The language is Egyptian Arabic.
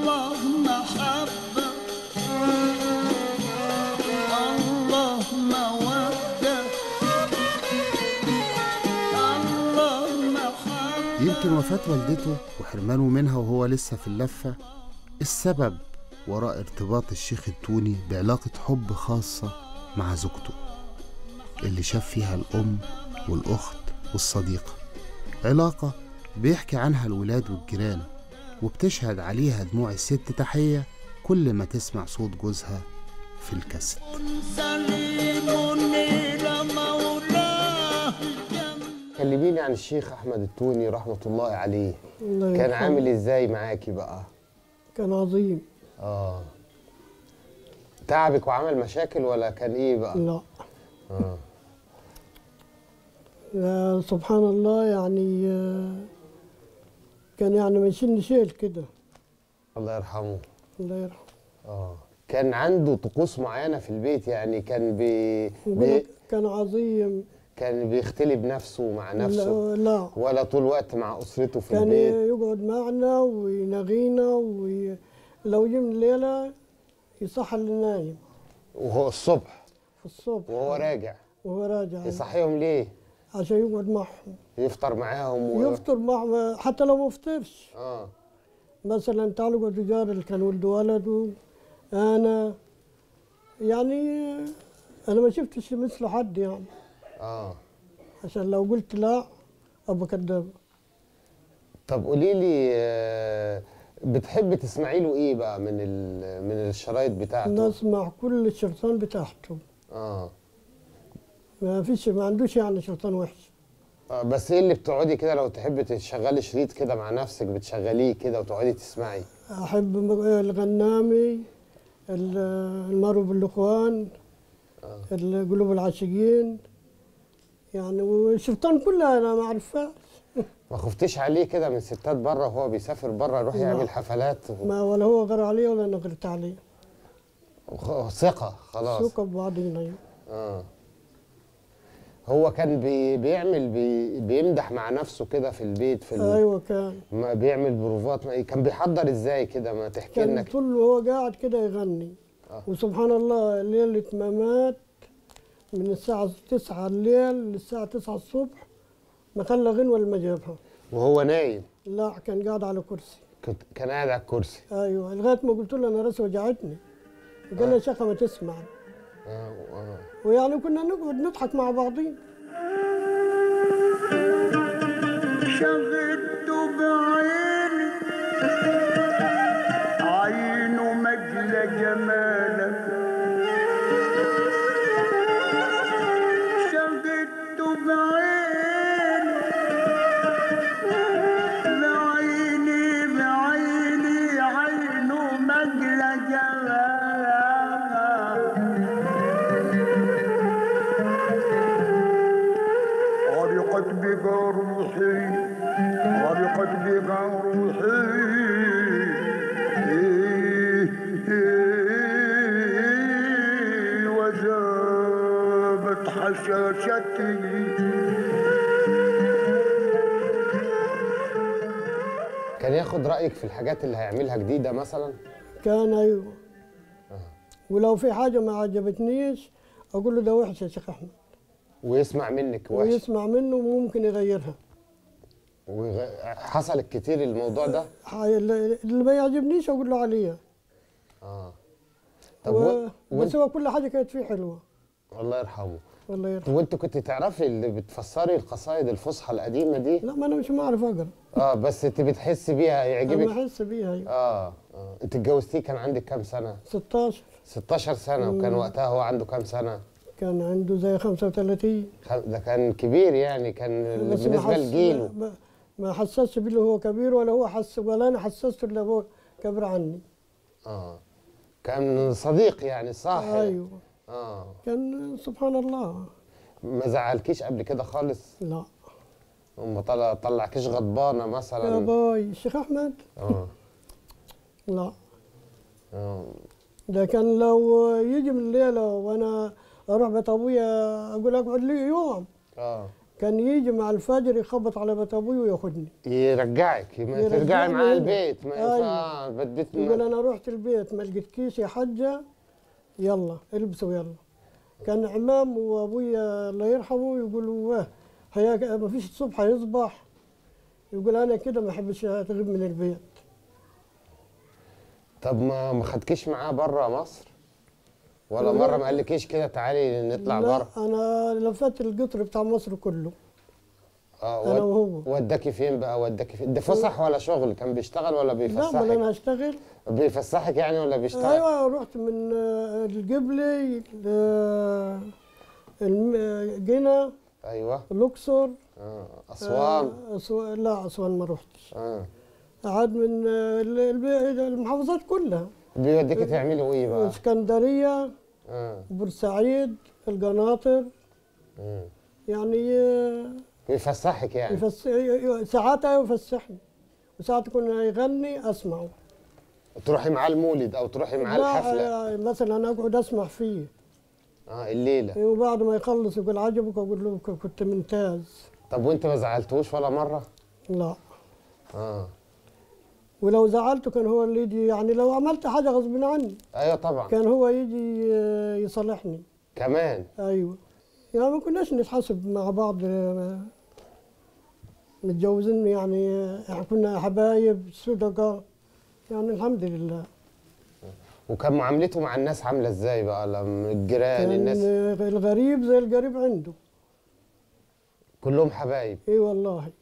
الله محبة الله مودة الله محبة يمكن وفاة والدته وحرمانه منها وهو لسه في اللفة السبب وراء ارتباط الشيخ التوني بعلاقة حب خاصة مع زوجته اللي شاف فيها الأم والأخت والصديقة علاقة بيحكي عنها الولاد والجيران وبتشهد عليها دموع الست تحية كل ما تسمع صوت جوزها في الكاسيت سليم إلى مولاه الجنة كلميني عن الشيخ احمد التوني رحمه الله عليه الله كان يرحمه. عامل ازاي معاكي بقى كان عظيم اه تعبك وعمل مشاكل ولا كان ايه بقى لا اه لا، سبحان الله يعني آه، كان يعني ماشيين شيل كده الله يرحمه الله يرحمه اه كان عنده طقوس معينه في البيت يعني كان بي... يقول بي... لك كان عظيم كان بيختلي بنفسه مع نفسه لا, لا ولا طول الوقت مع اسرته في كان البيت يقعد معنا وينغينا ولو جه من الليلة يصحى اللي نايم وهو الصبح في الصبح وهو راجع وهو راجع يصحيهم ليه عشان يقعد معهم يفطر معاهم و... يفطر معهم حتى لو ما فطرش اه مثلا تعالوا اقعدوا جار اللي كان ولد ولده انا يعني انا ما شفتش مثل حد يعني اه عشان لو قلت لا ابقى كذاب طب قولي لي آه، بتحب تسمعي له ايه بقى من ال... من الشرايط بتاعته نسمع كل الشرطان بتاعته اه ما فيش ما عندوش يعني شرطان وحش آه، بس ايه اللي بتقعدي كده لو تحبي تشغلي شريط كده مع نفسك بتشغليه كده وتقعدي تسمعي احب م- الغنامي ال- المرو بالاخوان قلوب العاشقين يعني والشرطان كلها انا ما اعرفهاش ما خفتيش عليه كده من ستات بره وهو بيسافر بره يروح لا. يعمل حفلات ما ولا هو غير عليه ولا انا غيرت عليه وخ- ثقة خلاص سوق ببعضينا اه هو كان بي بيعمل بي بيمدح مع نفسه كده في البيت في ال... ايوه كان ما بيعمل بروفات ما كان بيحضر ازاي كده ما تحكي لنا كان طول هو قاعد كده يغني آه. وسبحان الله ليلة ما مات من الساعة 9 الليل للساعة 9 الصبح ما خلى غنوة اللي ما جابها وهو نايم لا كان قاعد على كرسي كنت كان قاعد على الكرسي ايوه لغاية ما قلت له انا راسي وجعتني قال لي يا شيخة ما تسمع آه آه. ويعني كنا نقعد نضحك مع بعضين شغلت بعيني عينه مجلى جمالك شغلت بعيني بعيني بعيني عينه مجلى جمالك غرقت بك روحي غرقت بك روحي وجابت حشاشتي كان ياخد رايك في الحاجات اللي هيعملها جديده مثلا كان ايوه ولو في حاجة ما عجبتنيش اقول له ده وحش يا شيخ احمد ويسمع منك وحش ويسمع منه وممكن يغيرها ويغ... حصلت كتير الموضوع ده حي- اللي اللي ما يعجبنيش اقول له عليها اه طب و... و... بس و... هو كل حاجه كانت فيه حلوه الله يرحمه الله يرحمه وانت كنت تعرفي اللي بتفسري القصايد الفصحى القديمه دي لا ما انا مش معرف اقرا اه بس انت بتحسي بيها انا يعجبك احس بيها أيوة. اه اه انت اتجوزتيه كان عندك كام سنه 16 16 سنه وكان وقتها هو عنده كام سنه كان عنده زي 35 خ- ده كان كبير يعني كان بس ما بالنسبه حس- لجيله ما, ما حسسش بيه اللي هو كبير ولا هو حس ولا انا حسسته اللي هو كبر عني اه كان صديق يعني صاحب ايوه اه كان سبحان الله ما زعلكيش قبل كده خالص لا وما طلع طلعكيش غضبانه يا مثلا باي الشيخ احمد اه لا اه ده كان لو يجي من الليله وانا اروح بيت ابويا اقول اقعد لي يوم اه كان يجي مع الفجر يخبط على بيت ابوي وياخدني يرجعك ما يرجعني ترجعي مع هنا. البيت ما أيوة. ينفع بديت يقول انا رحت البيت ما لقيت كيس يا حجه يلا البسوا يلا كان عمام وابويا الله يرحمه يقولوا واه هيا ما فيش الصبح هيصبح يقول انا كده ما احبش اتغيب من البيت طب ما ما خدكيش معاه بره مصر ولا لا. مره ما قالكيش كده تعالي نطلع لا بره انا لفت القطر بتاع مصر كله اه انا ود- وهو وداكي فين بقى وداكي فين ده فسح ولا شغل كان بيشتغل ولا لا ما بيفسحك انا هشتغل بيفسحك يعني ولا بيشتغل ايوه رحت من آه، القبلي ل- الم- جنة ايوه الاقصر آه. اسوان آه، أسوان لا اسوان ما رحتش اه قعد من آه، ال- الب- المحافظات كلها بيوديكي تعملوا ايه بقى اسكندريه اه بورسعيد القناطر آه. يعني آه، بيفسحك يعني يفس... ي- ساعات يفسحني وساعات يكون يغني اسمعه تروحي معاه المولد او تروحي معاه لا الحفله آه، مثلا اقعد اسمع فيه اه الليله وبعد ما يخلص يقول عجبك اقول له ك- كنت ممتاز طب وانت ما زعلتوش ولا مره لا اه ولو زعلته كان هو اللي يجي يعني لو عملت حاجه غصب عني ايوه طبعا كان هو يجي آه، يصالحني كمان ايوه يعني ما كناش نتحاسب مع بعض آه، متجوزين يعني آه، احنا كنا حبايب صدقاء يعني الحمد لله وكان معاملته مع الناس عامله ازاي بقى لما الجيران كان الناس آه، الغريب زي القريب عنده كلهم حبايب اي والله